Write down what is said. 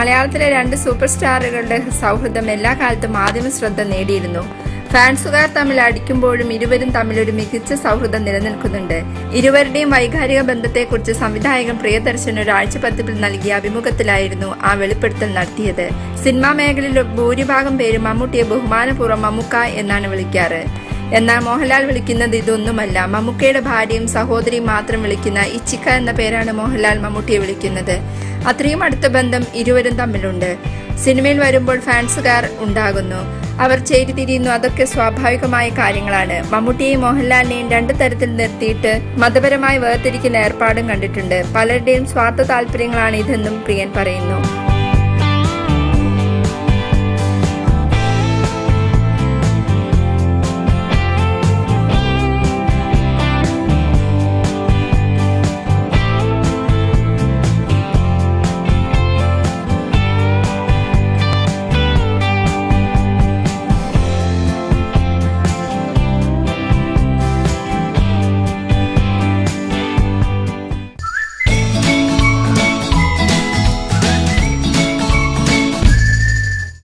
മലയാളത്തിലെ രണ്ട് സൂപ്പർ സ്റ്റാറുകളുടെ സൗഹൃദം എല്ലാ കാലത്തും മാധ്യമ ശ്രദ്ധ നേടിയിരുന്നു ഫാൻസുകാർ തമ്മിൽ അടിക്കുമ്പോഴും ഇരുവരും തമ്മിൽ ഒരു മികച്ച സൗഹൃദം നിലനിൽക്കുന്നുണ്ട് ഇരുവരുടെയും വൈകാരിക ബന്ധത്തെക്കുറിച്ച് സംവിധായകൻ പ്രിയദർശൻ ഒരു ആഴ്ചപ്പതിപ്പിൽ നൽകിയ അഭിമുഖത്തിലായിരുന്നു ആ വെളിപ്പെടുത്തൽ നടത്തിയത് സിനിമാ മേഖലയിൽ ഭൂരിഭാഗം പേരും മമ്മൂട്ടിയെ ബഹുമാനപൂർവ്വം മമ്മുക്ക എന്നാണ് വിളിക്കാറ് എന്നാൽ മോഹൻലാൽ വിളിക്കുന്നത് ഇതൊന്നുമല്ല മമ്മൂക്കയുടെ ഭാര്യയും സഹോദരിയും മാത്രം വിളിക്കുന്ന ഇച്ചിക്ക എന്ന പേരാണ് മോഹൻലാൽ മമ്മൂട്ടിയെ വിളിക്കുന്നത് അത്രയും അടുത്ത ബന്ധം ഇരുവരും തമ്മിലുണ്ട് സിനിമയിൽ വരുമ്പോൾ ഫാൻസുകാർ ഉണ്ടാകുന്നു അവർ ചേരിതിരിയുന്നു അതൊക്കെ സ്വാഭാവികമായ കാര്യങ്ങളാണ് മമ്മൂട്ടിയെയും മോഹൻലാലിനെയും രണ്ടു തരത്തിൽ നിർത്തിയിട്ട് മതപരമായി വേർതിരിക്കുന്ന ഏർപ്പാടും കണ്ടിട്ടുണ്ട് പലരുടെയും സ്വാർത്ഥ താല്പര്യങ്ങളാണ് ഇതെന്നും പ്രിയൻ പറയുന്നു